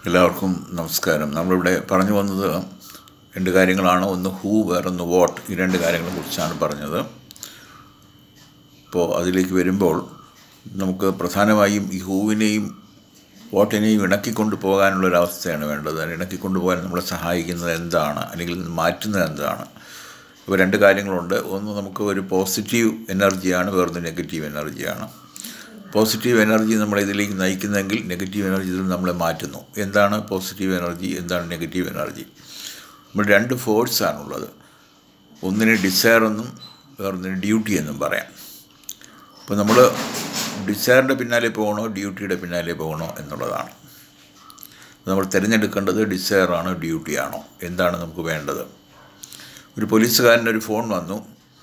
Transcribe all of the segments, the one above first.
എല്ലാവർക്കും നമസ്കാരം നമ്മളിവിടെ പറഞ്ഞു വന്നത് രണ്ട് കാര്യങ്ങളാണ് ഒന്ന് ഹൂ വേറൊന്ന് വോട്ട് ഈ രണ്ട് കാര്യങ്ങളെ കുറിച്ചാണ് പറഞ്ഞത് ഇപ്പോൾ അതിലേക്ക് വരുമ്പോൾ നമുക്ക് പ്രധാനമായും ഈ ഹൂവിനെയും വോട്ടിനെയും ഇണക്കിക്കൊണ്ട് പോകാനുള്ളൊരവസ്ഥയാണ് വേണ്ടത് അതിനെ ഇണക്കിക്കൊണ്ട് പോകാൻ നമ്മളെ സഹായിക്കുന്നത് എന്താണ് അല്ലെങ്കിൽ മാറ്റുന്നത് എന്താണ് ഇപ്പോൾ രണ്ട് കാര്യങ്ങളുണ്ട് ഒന്ന് നമുക്ക് ഒരു പോസിറ്റീവ് എനർജിയാണ് വേറൊന്ന് നെഗറ്റീവ് എനർജിയാണ് പോസിറ്റീവ് എനർജി നമ്മളെ ഇതിലേക്ക് നയിക്കുന്നെങ്കിൽ നെഗറ്റീവ് എനർജി ഇതിൽ നമ്മളെ മാറ്റുന്നു എന്താണ് പോസിറ്റീവ് എനർജി എന്താണ് നെഗറ്റീവ് എനർജി നമ്മൾ രണ്ട് ഫോഴ്സാണുള്ളത് ഒന്നിന് ഡിസയർ എന്നും വേറൊന്നിന് ഡ്യൂട്ടി എന്നും പറയാം അപ്പോൾ നമ്മൾ ഡിസയറിൻ്റെ പിന്നാലെ പോകണോ ഡ്യൂട്ടിയുടെ പിന്നാലെ പോകണോ എന്നുള്ളതാണ് നമ്മൾ തിരഞ്ഞെടുക്കേണ്ടത് ഡിസയറാണോ ഡ്യൂട്ടിയാണോ എന്താണ് നമുക്ക് വേണ്ടത് ഒരു പോലീസുകാരനൊരു ഫോൺ വന്നു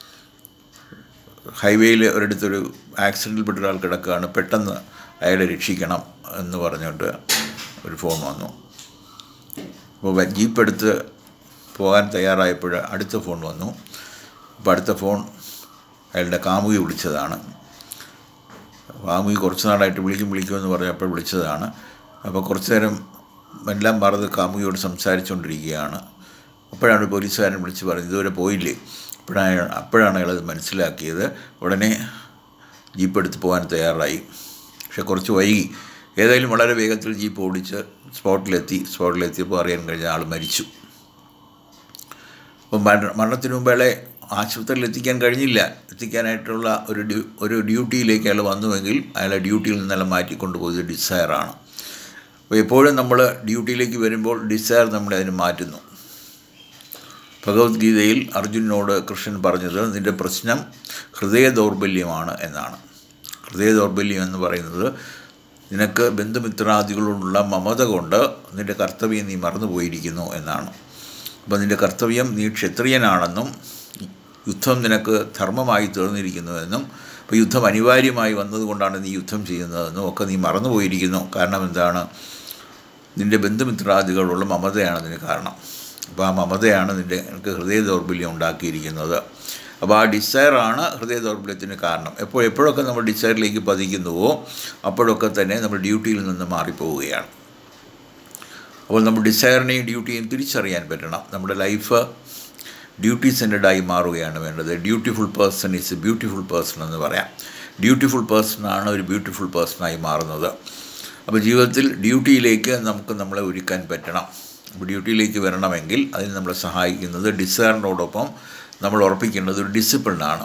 ഹൈവേയിൽ ഒരിടത്തൊരു ആക്സിഡൻറ്റിൽ പെട്ട ഒരാൾ കിടക്കുകയാണ് പെട്ടെന്ന് അയാളെ രക്ഷിക്കണം എന്ന് പറഞ്ഞുകൊണ്ട് ഒരു ഫോൺ വന്നു അപ്പോൾ ജീപ്പ് എടുത്ത് പോകാൻ തയ്യാറായപ്പോൾ അടുത്ത ഫോൺ വന്നു അപ്പോൾ അടുത്ത ഫോൺ അയാളുടെ കാമുകി വിളിച്ചതാണ് കാമുകി കുറച്ച് നാളായിട്ട് വിളിക്കും വിളിക്കുമെന്ന് പറഞ്ഞപ്പോൾ വിളിച്ചതാണ് അപ്പോൾ കുറച്ച് നേരം എല്ലാം മറന്ന് കാമുകിയോട് സംസാരിച്ചുകൊണ്ടിരിക്കുകയാണ് അപ്പോഴാണ് പോലീസുകാരൻ വിളിച്ച് പറഞ്ഞത് ഇതുവരെ പോയില്ലേ അപ്പോഴാണ് അപ്പോഴാണ് അയാളത് മനസ്സിലാക്കിയത് ഉടനെ ജീപ്പ് എടുത്ത് പോകാൻ തയ്യാറായി പക്ഷെ കുറച്ച് വൈകി ഏതായാലും വളരെ വേഗത്തിൽ ജീപ്പ് ഓടിച്ച് സ്പോട്ടിലെത്തി സ്പോട്ടിലെത്തിയപ്പോൾ അറിയാൻ കഴിഞ്ഞ ആൾ മരിച്ചു അപ്പം മരണ മരണത്തിന് മുമ്പ് അയാളെ ആശുപത്രിയിൽ എത്തിക്കാൻ കഴിഞ്ഞില്ല എത്തിക്കാനായിട്ടുള്ള ഒരു ഡ്യൂ ഒരു ഡ്യൂട്ടിയിലേക്ക് അയാൾ വന്നുവെങ്കിൽ അയാളെ ഡ്യൂട്ടിയിൽ നിന്നെല്ലാം മാറ്റിക്കൊണ്ടുപോയത് ഡിസയറാണ് അപ്പോൾ എപ്പോഴും നമ്മൾ ഡ്യൂട്ടിയിലേക്ക് വരുമ്പോൾ ഡിസയർ നമ്മളെ അതിന് മാറ്റുന്നു ഭഗവത്ഗീതയിൽ അർജുനോട് കൃഷ്ണൻ പറഞ്ഞത് നിൻ്റെ പ്രശ്നം ഹൃദയ ദൗർബല്യമാണ് എന്നാണ് ഹൃദയ ദൗർബല്യം എന്ന് പറയുന്നത് നിനക്ക് ബന്ധുമിത്രാദികളോടുള്ള മമത കൊണ്ട് നിൻ്റെ കർത്തവ്യം നീ മറന്നുപോയിരിക്കുന്നു എന്നാണ് അപ്പോൾ നിൻ്റെ കർത്തവ്യം നീ ക്ഷത്രിയനാണെന്നും യുദ്ധം നിനക്ക് ധർമ്മമായി തീർന്നിരിക്കുന്നുവെന്നും അപ്പോൾ യുദ്ധം അനിവാര്യമായി വന്നതുകൊണ്ടാണ് നീ യുദ്ധം ചെയ്യുന്നതെന്നും ഒക്കെ നീ മറന്നുപോയിരിക്കുന്നു കാരണം എന്താണ് നിൻ്റെ ബന്ധുമിത്രാദികളുള്ള മമതയാണ് അതിന് കാരണം അപ്പോൾ ആ മമതയാണ് നിൻ്റെ എനിക്ക് ഹൃദയ ദൗർബല്യം ഉണ്ടാക്കിയിരിക്കുന്നത് അപ്പോൾ ആ ഡിസയറാണ് ഹൃദയ ദൗർബല്യത്തിന് കാരണം എപ്പോൾ എപ്പോഴൊക്കെ നമ്മൾ ഡിസയറിലേക്ക് പതിക്കുന്നുവോ അപ്പോഴൊക്കെ തന്നെ നമ്മൾ ഡ്യൂട്ടിയിൽ നിന്ന് മാറിപ്പോവുകയാണ് അപ്പോൾ നമ്മൾ ഡിസയറിനെയും ഡ്യൂട്ടിയും തിരിച്ചറിയാൻ പറ്റണം നമ്മുടെ ലൈഫ് ഡ്യൂട്ടി സെൻറ്റഡായി മാറുകയാണ് വേണ്ടത് dutiful person is a beautiful person എന്ന് പറയാം ഡ്യൂട്ടിഫുൾ പേഴ്സണാണ് ഒരു ബ്യൂട്ടിഫുൾ പേഴ്സണായി മാറുന്നത് അപ്പോൾ ജീവിതത്തിൽ ഡ്യൂട്ടിയിലേക്ക് നമുക്ക് നമ്മളെ ഒരുക്കാൻ പറ്റണം അപ്പോൾ ഡ്യൂട്ടിയിലേക്ക് വരണമെങ്കിൽ അതിന് നമ്മളെ സഹായിക്കുന്നത് ഡിസയറിനോടൊപ്പം നമ്മൾ ഉറപ്പിക്കേണ്ടത് ഒരു ഡിസിപ്ലിനാണ്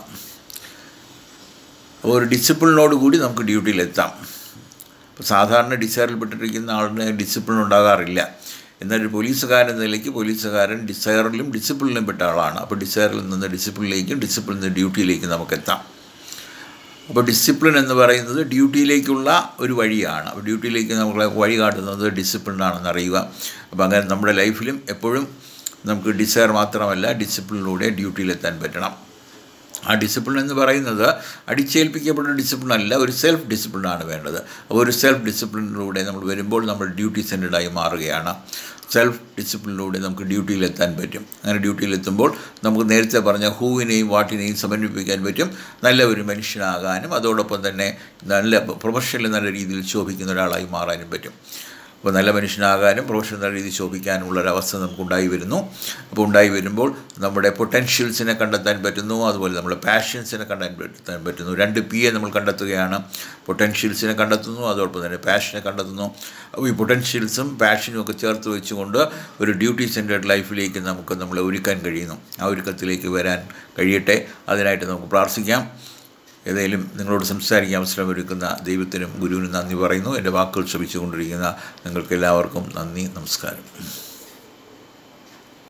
അപ്പോൾ ഒരു ഡിസിപ്ലിനോട് കൂടി നമുക്ക് ഡ്യൂട്ടിയിലെത്താം ഇപ്പോൾ സാധാരണ ഡിസയറിൽപ്പെട്ടിരിക്കുന്ന ആളിന് ഡിസിപ്ലിൻ ഉണ്ടാകാറില്ല എന്നാൽ ഒരു പോലീസുകാരൻ എന്ന നിലയ്ക്ക് പോലീസുകാരൻ ഡിസയറിലും ഡിസിപ്ലിനിലും പെട്ട ആളാണ് അപ്പോൾ ഡിസയറിൽ നിന്ന് ഡിസിപ്ലിനിലേക്കും ഡിസിപ്ലിനിൽ നിന്ന് ഡ്യൂട്ടിയിലേക്കും നമുക്കെത്താം അപ്പോൾ ഡിസിപ്ലിൻ എന്ന് പറയുന്നത് ഡ്യൂട്ടിയിലേക്കുള്ള ഒരു വഴിയാണ് അപ്പോൾ ഡ്യൂട്ടിയിലേക്ക് നമ്മളെ വഴി കാട്ടുന്നത് ഡിസിപ്ലിനാണെന്ന് അറിയുക അപ്പോൾ അങ്ങനെ നമ്മുടെ ലൈഫിലും എപ്പോഴും നമുക്ക് ഡിസയർ മാത്രമല്ല ഡിസിപ്ലിനിലൂടെ ഡ്യൂട്ടിയിലെത്താൻ പറ്റണം ആ ഡിസിപ്ലിൻ എന്ന് പറയുന്നത് അടിച്ചേൽപ്പിക്കപ്പെട്ട ഡിസിപ്ലിൻ അല്ല ഒരു സെൽഫ് ഡിസിപ്ലിനാണ് വേണ്ടത് അപ്പോൾ ഒരു സെൽഫ് ഡിസിപ്ലിനിലൂടെ നമ്മൾ വരുമ്പോൾ നമ്മൾ ഡ്യൂട്ടി സെൻറ്റഡായി മാറുകയാണ് സെൽഫ് ഡിസിപ്ലിനിലൂടെ നമുക്ക് ഡ്യൂട്ടിയിലെത്താൻ പറ്റും അങ്ങനെ ഡ്യൂട്ടിയിലെത്തുമ്പോൾ നമുക്ക് നേരത്തെ പറഞ്ഞ ഹൂവിനെയും വാട്ടിനെയും സമന്വയിപ്പിക്കാൻ പറ്റും നല്ല ഒരു മനുഷ്യനാകാനും അതോടൊപ്പം തന്നെ നല്ല പ്രൊഫഷണൽ നല്ല രീതിയിൽ ശോഭിക്കുന്ന ഒരാളായി മാറാനും പറ്റും അപ്പോൾ നല്ല മനുഷ്യനാകാനും പ്രൊഫഷണൽ രീതിയിൽ ശോഭിക്കാനുമുള്ള ഒരവസ്ഥ നമുക്കുണ്ടായി വരുന്നു അപ്പോൾ ഉണ്ടായി വരുമ്പോൾ നമ്മുടെ പൊട്ടൻഷ്യൽസിനെ കണ്ടെത്താൻ പറ്റുന്നു അതുപോലെ നമ്മുടെ പാഷൻസിനെ കണ്ടെത്താൻ പറ്റുന്നു രണ്ട് പി എ നമ്മൾ കണ്ടെത്തുകയാണ് പൊട്ടൻഷ്യൽസിനെ കണ്ടെത്തുന്നു അതോടൊപ്പം തന്നെ പാഷനെ കണ്ടെത്തുന്നു അപ്പോൾ ഈ പൊട്ടൻഷ്യൽസും പാഷനും ഒക്കെ ചേർത്ത് വെച്ചുകൊണ്ട് ഒരു ഡ്യൂട്ടി സെൻറ്റേഡ് ലൈഫിലേക്ക് നമുക്ക് നമ്മളെ ഒരുക്കാൻ കഴിയുന്നു ആ ഒരുക്കത്തിലേക്ക് വരാൻ കഴിയട്ടെ അതിനായിട്ട് നമുക്ക് പ്രാർത്ഥിക്കാം ഏതായാലും നിങ്ങളോട് സംസാരിക്കാൻ അവസരം ഒരുക്കുന്ന ദൈവത്തിനും ഗുരുവിനും നന്ദി പറയുന്നു എൻ്റെ വാക്കുകൾ ശ്രമിച്ചുകൊണ്ടിരിക്കുന്ന നിങ്ങൾക്കെല്ലാവർക്കും നന്ദി നമസ്കാരം